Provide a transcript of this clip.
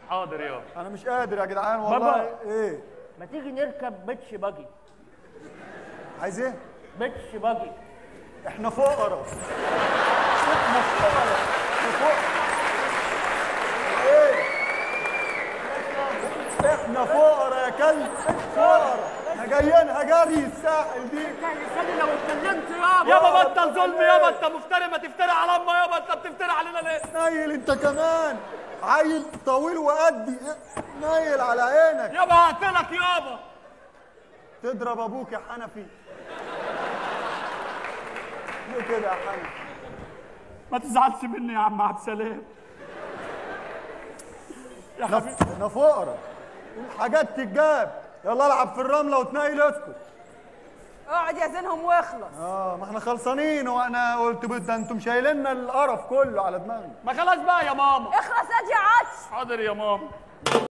حاضر يابا انا مش قادر يا جدعان والله بابا. ايه ما تيجي نركب بيتش باجي عايز ايه بيتش باجي احنا فقراء احنا فقراء احنا فقراء ايه احنا فقراء يا كلب فقراء احنا جايين هجري الساحل دي لساني لو اتكلمت يابا يابا بطل ظلم يابا انت مفتري ما تفتري على امه يابا انت بتفتري علينا ليه؟ نايل انت كمان عيل طويل وقدي نايل على عينك يابا هقتلك يابا تضرب ابوك يا حنفي ليه كده يا حنفي ما تزعلش مني يا عم عبد السلام يا حبيبي احنا فقراء الحاجات تتجاب يلا العب في الرمله وتنايل اسكت اقعد يا زينهم واخلص اه ما احنا خلصانين وانا قلت بس ده انتم شايليننا القرف كله على دماغنا ما خلاص بقى يا ماما اخلص ادي عطش حاضر يا ماما